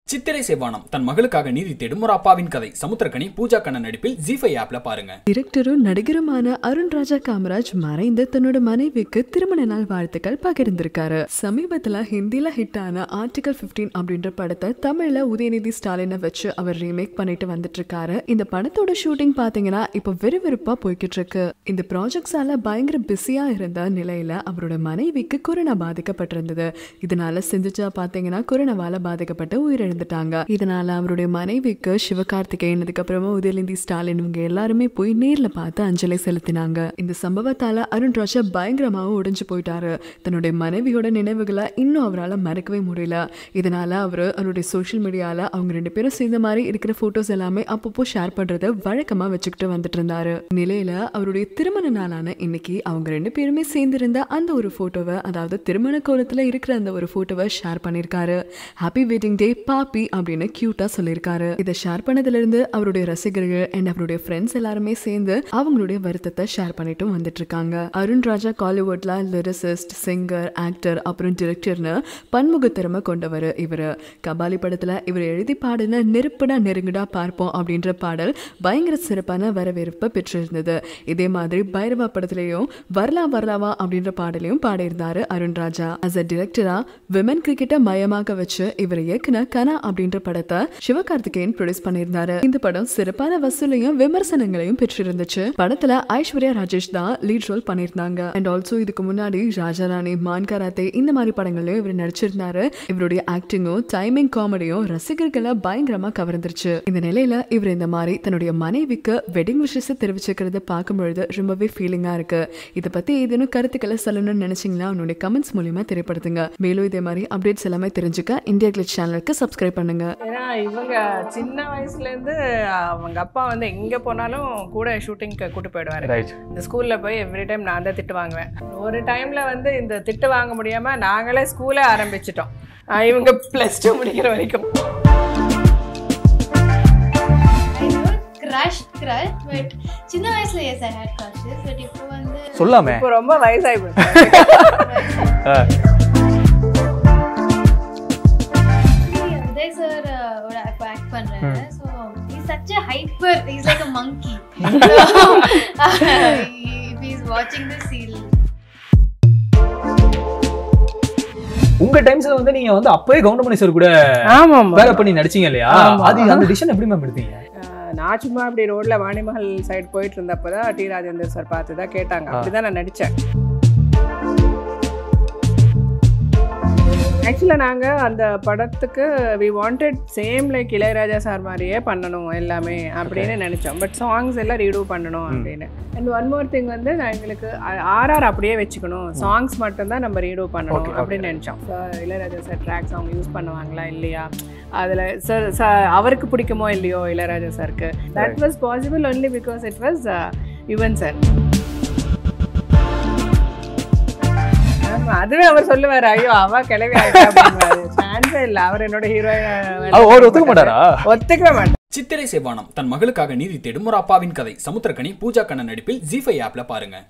சித்திரை செவ்வானம் தன் மகளுக்காக நீதி தேடும் ஒரு அப்பாவின் கதை சமுத்திரக்கனி பூஜா கண்ணன் நடிப்பில் ஜி ஃபைவ் ஆப்ல பாருங்க டிரெக்டரும் நடிகருமான அருண் ராஜா காமராஜ் மறைந்து தன்னோட மனைவிக்கு திருமண நாள் வாழ்த்துக்கள் பகிர்ந்திருக்காரு சமீபத்துல ஹிந்தில ஹிட் ஆன ஆர்டிகல் 15 அப்படின்ற படத்தை தமிழ்ல உதயநிதி ஸ்டாலினை வச்சு அவர் ரீமேக் பண்ணிட்டு வந்துட்டு இருக்காரு இந்த படத்தோட ஷூட்டிங் பாத்தீங்கன்னா இப்ப விறுவிறுப்பா போய்கிட்டு இருக்கு இந்த ப்ராஜெக்ட்ஸால பயங்கர பிஸியா இருந்த நிலையில அவரோட மனைவிக்கு கொரோனா பாதிக்கப்பட்டிருந்தது இதனால சிந்துஜா பாத்தீங்கன்னா கொரோனாவால பாதிக்கப்பட்டு உயிரிழந்துட்டாங்க இதனால அவருடைய மனைவிக்கு சிவகார்த்திகேயன் அதுக்கப்புறமா உதயநிதி ஸ்டாலின் இவங்க எல்லாருமே போய் நேர்ல பார்த்து அஞ்சலி செலுத்தினாங்க இந்த சம்பவத்தால அருண் ராஜா பயங்கரமாவும் உடைஞ்சு போயிட்டாரு தன்னுடைய மனைவியோட நினைவுகளை இன்னும் அவரால் மறக்கவே முடியல இதனால அவரு அவருடைய சோஷியல் மீடியால அவங்க ரெண்டு பேரும் சேர்ந்த மாதிரி இருக்கிற போட்டோஸ் எல்லாமே அப்பப்போ ஷேர் பண்றத வழக்கமா வச்சுக்கிட்டு வந்துட்டு இருந்தாரு நிலையில அவருடைய திருமண நாளான இன்னைக்கு அவங்க ரெண்டு பேருமே சேர்ந்திருந்த அந்த ஒரு போட்டோவை அதாவது திருமண கோலத்துல இருக்கிற அந்த ஒரு போட்டோவை ஷேர் பண்ணியிருக்காரு ஹாப்பி வெட்டிங் டே பாப்பி அப்படின்னு கியூட்டா சொல்லியிருக்காரு இதை ஷேர் பண்ணதுல இருந்து அவருடைய ரசிகர்கள் அண்ட் அவருடைய ஃப்ரெண்ட்ஸ் எல்லாருமே சேர்ந்து அவங்களுடைய வருத்தத்தை ஷேர் பண்ணிட்டும் வந்துட்டு இருக்காங்க அருண் ராஜா காலிவுட்ல லிரிசிஸ்ட் சிங்கர் ஆக்டர் அப்புறம் டிரெக்டர்னு பன்முக திறமை கொண்டவர் இவர் கபாலி படத்துல இவர் எழுதி பாடின நெருப்புடா நெருங்குடா பார்ப்போம் அப்படின்ற பாடல் பயங்கர சிறப்பான வரவேற்பை பெற்றிருந்தது இதே மாதிரி பைரவா படத்துலயும் வரலா வரலாவா அப்படின்ற பாடலையும் பாடியிருந்தாரு அருண் ராஜா அஸ் அ டிரெக்டரா விமன் கிரிக்கெட்டை மையமாக வச்சு இவர் இயக்குன கனா அப்படின்ற படத்தை சிவகார்த்திகேயன் ப்ரொடியூஸ் பண்ணியிருந்தாரு இந்த படம் சிறப்பான வசூலையும் விமர்சனங்களையும் பெற்றிருந்துச்சு படத்துல ஐஸ்வர்யா ராஜேஷ் தான் லீட் ரோல் பண்ணியிருந்தாங்க அண்ட் ஆல்சோ இதுக்கு முன்னாடி ராஜாராணி மான் கராத்தே இந்த மாதிரி படங்கள்லயும் இவர் நடிச்சிருந்தாரு இவருடைய ஆக்டிங்கும் டைமிங் காமெடியும் ரசிகர்களை பயங்கரமா கவர்ந்துருச்சு இந்த நிலையில இவர் இந்த மாதிரி தன்னுடைய மனைவிக்கு வெட்டிங் விஷயத்தை தெரிவிச்சுக்கிறத பார்க்கும் பொழுது ரொம்பவே ஃபீலிங்கா இருக்கு இதை பத்தி ஏதேனும் கருத்துக்களை சொல்லணும்னு நினைச்சீங்கன்னா உன்னுடைய கமெண்ட்ஸ் மூலியமா தெரியப்படுத்துங்க மேலும் இதே மாதிரி அப்டேட்ஸ் எல்லாமே தெரிஞ்சுக்க இந்தியா கிளிச் சேனலுக்கு சப்ஸ்கிரைப் பண்ணுங்க ஏன்னா இவங்க சின்ன வயசுல இருந்து அவங்க அப்பா வந்து எங்க போனாலும் கூட ஷூட்டிங்க்கு கூட்டு போயிடுவாரு ரைட் இந்த ஸ்கூல்ல போய் எவ்ரி டைம் நான் தான் திட்டு வாங்குவேன் ஒரு டைம்ல வந்து இந்த திட்டு வாங்க முடியாம நாங்களே ஸ்கூலே ஆரம்பிச்சிட்டோம் ஆஹ் இவங்க பிளஸ் டூ முடிக்கிற வரைக்கும் கிரஷ் கிரஷ் பட் சின்ன வயசுல yes I hate crushes but இப்போ வந்து சொல்லாமே இப்போ ரொம்ப வயசாகி போச்சு உதய் சார் ஓட இப்போ ஆக்ட் பண்றாரு so is such a hyper is like a monkey if is வாட்சிங் தி சீல் உங்க டைம்ஸ்ல வந்து நீங்க வந்து அப்பவே கவுண்டமணி சார் கூட ஆமா வேலை பண்ணி நடிச்சீங்க இல்லையா ஆமா. அது அந்த டிசிஷன் எப்படி மேம் எடுத்தீங்க நான் சும்மா அப்படி ரோட்ல வாணிமஹல் சைடு போயிட்டு இருந்தப்போ தான் டி ராஜேந்தர் சார் பார்த்து தான் கேட்டாங்க அப்படிதான் நான் நடித்தேன் ஆக்சுவலாக நாங்கள் அந்த படத்துக்கு we wanted same like Ilaiyaraaja sir மாதிரியே பண்ணணும் எல்லாமே அப்படின்னு நினச்சோம் பட் சாங்ஸ் எல்லாம் ரீடூ பண்ணணும் அப்படின்னு அண்ட் ஒன் மோர் திங் வந்து நான் எங்களுக்கு ஆர்ஆர் அப்படியே வச்சுக்கணும் சாங்ஸ் மட்டும்தான் நம்ம ரீடூ பண்ணணும் Okay, okay. அப்படின்னு நினச்சோம் ஸோ இளையராஜா சார் ட்ராக்ஸ் அவங்க யூஸ் பண்ணுவாங்களா இல்லையா அதில் சார் சார் அவருக்கு பிடிக்குமோ இல்லையோ இளையராஜா சாருக்கு that was possible only because it was Yuvan sir ஆமா, அதுவே அவர் சொல்லுவாரு ஐயோ அவ கிளவி சான்ஸே இல்ல அவர் என்னோட ஹீரோயின் அவர் ஒத்துக்க மாட்டாரா ஒத்துக்கவே மாட்டார் சித்திரை செவ்வானம் தன் மகளுக்காக நீதி தேடும் ஒரு அப்பாவின் கதை சமுத்திரக்கனி பூஜா கண்ணன் நடிப்பில் ஜி ஃபைவ் ஆப்ல பாருங்க